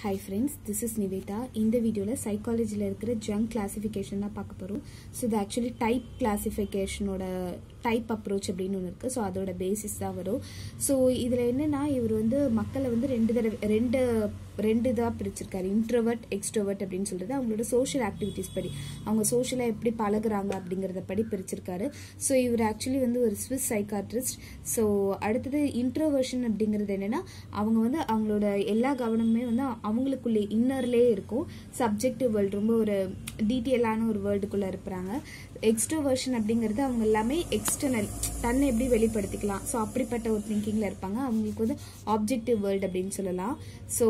hi friends this is Nivetha இந்த வீடியோவில் சைக்காலஜியில் இருக்கிற ஜங்க் கிளாசிஃபிகேஷன் தான் பார்க்க போகிறோம் ஸோ இது ஆக்சுவலி டைப் கிளாசிஃபிகேஷனோட டைப் அப்ரோச் அப்படின்னு ஒன்று இருக்குது ஸோ அதோட பேசிஸ் தான் வரும் ஸோ இதில் என்னென்னா இவர் வந்து மக்களை வந்து ரெண்டு தடவை ரெண்டு ரெண்டு இதாக பிரிச்சிருக்காரு இன்ட்ரோவர்ட் எக்ஸ்ட்ரோவர்ட் அப்படின்னு சொல்கிறது அவங்களோட சோஷியல் ஆக்டிவிட்டீஸ் படி அவங்க சோஷியலாக எப்படி பழகுறாங்க அப்படிங்கிறத படி பிரிச்சிருக்காரு ஸோ இவர் ஆக்சுவலி வந்து ஒரு ஸ்விஸ் சைக்காட்ரிஸ்ட் ஸோ அடுத்தது இன்ட்ரோவர்ஷன் அப்படிங்கிறது என்னென்னா அவங்க வந்து அவங்களோட எல்லா கவனமுமே வந்து அவங்களுக்குள்ளே இன்னர்லேயே இருக்கும் சப்ஜெக்டிவ் வேர்ல்டு ரொம்ப ஒரு டீட்டெயிலான ஒரு வேர்ல்டுக்குள்ளே இருக்கிறாங்க எக்ஸ்ட்ரோவர்ஷன் அப்படிங்கிறது அவங்க எல்லாமே எக்ஸ்டர்னல் தன்னை எப்படி வெளிப்படுத்திக்கலாம் ஸோ அப்படிப்பட்ட ஒரு திங்கிங்கில் இருப்பாங்க அவங்களுக்கு வந்து ஆப்ஜெக்டிவ் வேர்ல்டு அப்படின்னு சொல்லலாம் ஸோ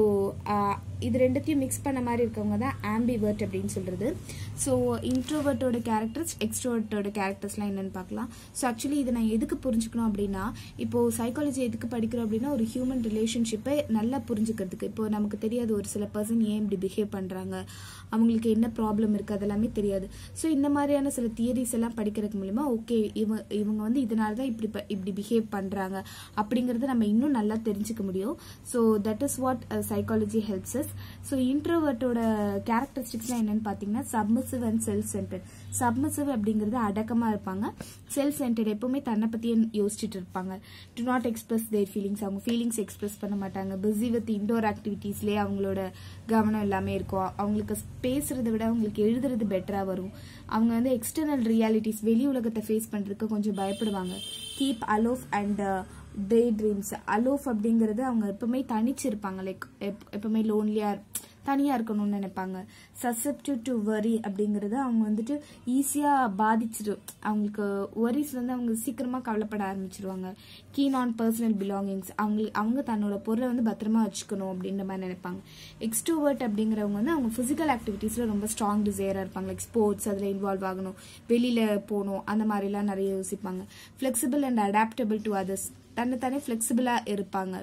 இது ரெண்டுத்தையும் மிக்ஸ் பண்ண மாதிரி இருக்கவங்க தான் ஆம்பிவர்ட் அப்படின்னு சொல்கிறது ஸோ இன்ட்ரோவர்ட்டோட கேரக்டர்ஸ் எக்ஸ்ட்ரோவர்ட்டோட கேரக்டர்ஸ்லாம் என்னென்னு பார்க்கலாம் ஸோ ஆக்சுவலி இதை நான் எதுக்கு புரிஞ்சுக்கணும் அப்படின்னா இப்போது சைக்காலஜி எதுக்கு படிக்கிறோம் அப்படின்னா ஒரு ஹியூமன் ரிலேஷன்ஷிப்பை நல்லா புரிஞ்சுக்கிறதுக்கு இப்போ நமக்கு தெரியாது ஒரு சில பர்சன் ஏன் இப்படி பிஹேவ் பண்ணுறாங்க அவங்களுக்கு என்ன ப்ராப்ளம் இருக்குது அதெல்லாமே தெரியாது ஸோ இந்த மாதிரியான சில தியரிஸ் எல்லாம் படிக்கிறதுக்கு மூலிமா ஓகே இவங்க இவங்க வந்து இதனால தான் இப்படி இப்படி பிஹேவ் பண்ணுறாங்க அப்படிங்கிறத நம்ம இன்னும் நல்லா தெரிஞ்சுக்க முடியும் so that is what psychology helps us so இன்ட்ரோவர்ட்டோட கேரக்டரிஸ்டிக்ஸ்லாம் என்னன்னு பார்த்தீங்கன்னா submissive and self centred submissive அப்படிங்கிறது அடக்கமாக இருப்பாங்க செல்ஃப் சென்டர்ட் எப்பவுமே தன்னை பற்றியே யோசிச்சுட்டு இருப்பாங்க do not express their feelings அவங்க ஃபீலிங்ஸ் எக்ஸ்பிரஸ் பண்ண மாட்டாங்க பிஸி வித் இன்டோர் ஆக்டிவிட்டீஸ்லேயே அவங்களோட கவனம் எல்லாமே இருக்கும் அவங்களுக்கு பேசுறதை விட அவங்களுக்கு எழுதுறது பெட்டராக வரும் அவங்க வந்து எக்ஸ்டர்னல் ரியாலிட்டிஸ் வெளி உலகத்தை ஃபேஸ் பண்ணுறதுக்கு கொஞ்சம் பயப்படுவாங்க keep aloof and daydreams aloof அப்படிங்கிறது அவங்க எப்பவுமே தனிச்சிருப்பாங்க லைக் எப்பவுமே லோன்லியாக தனியாக இருக்கணும்னு நினைப்பாங்க சசப்டிவ் டு வரி அப்படிங்கிறது அவங்க வந்துட்டு ஈஸியாக பாதிச்சிடும் அவங்களுக்கு வரிஸ் வந்து அவங்க சீக்கிரமாக கவலைப்பட ஆரம்பிச்சிருவாங்க கீன் ஆன் பர்சனல் பிலாங்கிங்ஸ் அவங்களுக்கு அவங்க தன்னோட பொருளை வந்து பத்திரமா வச்சுக்கணும் அப்படின்ற மாதிரி நினைப்பாங்க எக்ஸ்ட்ரோவர்ட் அப்படிங்கிறவங்க வந்து அவங்க ஃபிசிக்கல் ஆக்டிவிட்டீஸில் ரொம்ப ஸ்ட்ராங் டிசைராக இருப்பாங்க லைக் ஸ்போர்ட்ஸ் அதில் இன்வால்வ் ஆகணும் வெளியில் போகணும் அந்த மாதிரிலாம் நிறைய யோசிப்பாங்க flexible and adaptable to others தன்னை தானே ஃப்ளெக்சிபிளாக இருப்பாங்க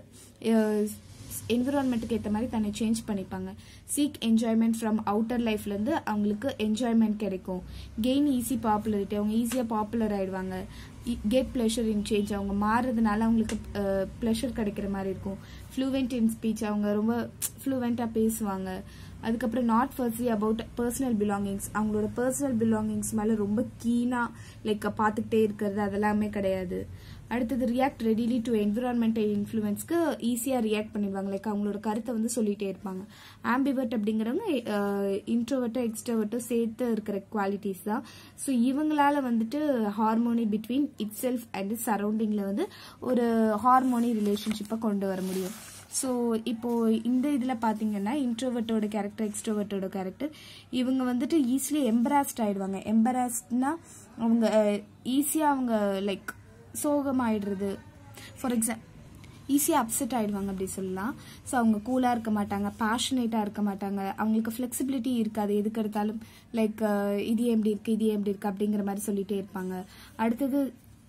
என்விரான்மெண்ட்டுக்கு ஏற்ற மாதிரி தன்னை சேஞ்ச் பண்ணிப்பாங்க சீக் என்ஜாய்மெண்ட் ஃப்ரம் அவுட்டர் லைஃப்லேருந்து அவங்களுக்கு என்ஜாய்மெண்ட் கிடைக்கும் கெயின் ஈஸி பாப்புலரிட்டி அவங்க ஈஸியாக பாப்புலர் ஆயிடுவாங்க கெட் ப்ளஷர் இன் சேஞ்ச் அவங்க மாறுறதுனால அவங்களுக்கு ப்ளஷர் கிடைக்கிற மாதிரி இருக்கும் ஃப்ளூவெண்ட் இன் ஸ்பீச் அவங்க ரொம்ப ஃப்ளூவெண்ட்டாக பேசுவாங்க அதுக்கப்புறம் not firstly about personal belongings அவங்களோட பர்சனல் பிலாங்கிங்ஸ் மேலே ரொம்ப கீனாக லைக் பார்த்துக்கிட்டே இருக்கிறது அதெல்லாமே கிடையாது அடுத்தது ரியாக்ட் ரெடிலி டு என்விரான்மெண்டல் இன்ஃப்ளூயன்ஸ்க்கு ஈஸியாக ரியாக்ட் பண்ணிடுவாங்க லைக் அவங்களோட கருத்தை வந்து சொல்லிட்டே இருப்பாங்க ஆம்பிவர்ட் அப்படிங்கிறவங்க இன்ட்ரோவர்ட்டோ எக்ஸ்ட்ரோவர்ட்டோ சேர்த்து இருக்கிற குவாலிட்டிஸ் தான் ஸோ இவங்களால வந்துட்டு harmony between itself and சரௌண்டிங்கில் வந்து ஒரு ஹார்மோனி ரிலேஷன்ஷிப்பை கொண்டு வர முடியும் ஸோ இப்போ இந்த இதில் பார்த்தீங்கன்னா இன்ட்ரோவர்ட்டோட கேரக்டர் எக்ஸ்ட்ரோவர்ட்டோட கேரக்டர் இவங்க வந்துட்டு ஈஸிலி எம்பராஸ்ட் ஆயிடுவாங்க எம்பராஸ்ட்னா அவங்க ஈஸியாக அவங்க லைக் சோகமாயிடுறது ஃபார் எக்ஸாம்பிள் ஈஸியாக அப்செட் ஆகிடுவாங்க அப்படி சொல்லலாம் ஸோ அவங்க கூலாக இருக்க மாட்டாங்க பேஷனேட்டாக இருக்க மாட்டாங்க அவங்களுக்கு ஃப்ளெக்சிபிலிட்டி இருக்காது எதுக்கு எடுத்தாலும் லைக் இது எப்படி இருக்குது இது எப்படி இருக்குது அப்படிங்கிற மாதிரி சொல்லிகிட்டே இருப்பாங்க அடுத்தது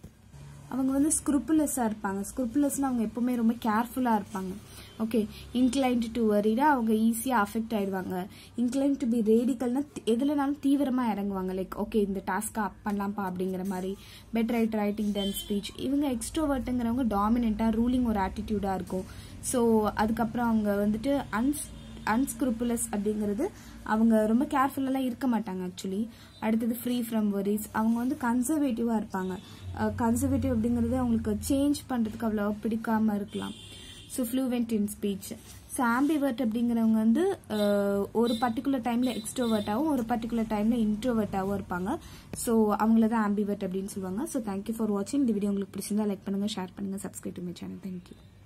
அவங்க வந்து ஸ்க்ரூப்புலஸாக இருப்பாங்க ஸ்க்ரூப்புலஸ்னால் அவங்க எப்பவுமே ரொம்ப கேர்ஃபுல்லாக இருப்பாங்க ஓகே இன்க்ளைன்ட் டு வரிடா அவங்க ஈஸியாக அஃபெக்ட் ஆயிடுவாங்க இன்க்ளைன் டு பி ரேடிக்கல்னா எதுலனாலும் தீவிரமாக இறங்குவாங்க லைக் ஓகே இந்த டாஸ்க்கை அப் பண்ணலாம்ப்பா அப்படிங்கிற மாதிரி better right writing then speech இவங்க எக்ஸ்ட்ரோவர்ட்டுங்கிறவங்க டாமினண்ட்டாக ரூலிங் ஒரு ஆட்டிடியூடாக இருக்கும் ஸோ அதுக்கப்புறம் அவங்க வந்துட்டு அன்ஸ் அன்ஸ்க்ரூப்புலஸ் அப்படிங்கிறது அவங்க ரொம்ப கேர்ஃபுல்லெல்லாம் இருக்க மாட்டாங்க ஆக்சுவலி அடுத்தது ஃப்ரீ ஃப்ரம் வரிஸ் அவங்க வந்து கன்சர்வேட்டிவாக இருப்பாங்க கன்சர்வேட்டிவ் அப்படிங்கிறது அவங்களுக்கு சேஞ்ச் பண்ணுறதுக்கு அவ்வளோ பிடிக்காம இருக்கலாம் so fluent in speech so ambivert அப்படிங்கிறவங்க வந்து ஒரு பர்டிகுலர் டைமில் எக்ஸ்ட்ரோவர்ட்டாகவும் ஒரு பர்டிகுலர் டைமில் இன்ட்ரோவர்ட்டாகவும் இருப்பாங்க ஸோ அவங்கள தான் ஆம்பிவர்ட் அப்படின்னு சொல்லுவாங்க ஸோ தேங்க்யூ ஃபார் வாட்சிங் இந்த வீடியோ உங்களுக்கு பிடிச்சிருந்தா லைக் பண்ணுங்கள் ஷேர் பண்ணுங்கள் subscribe to my channel thank you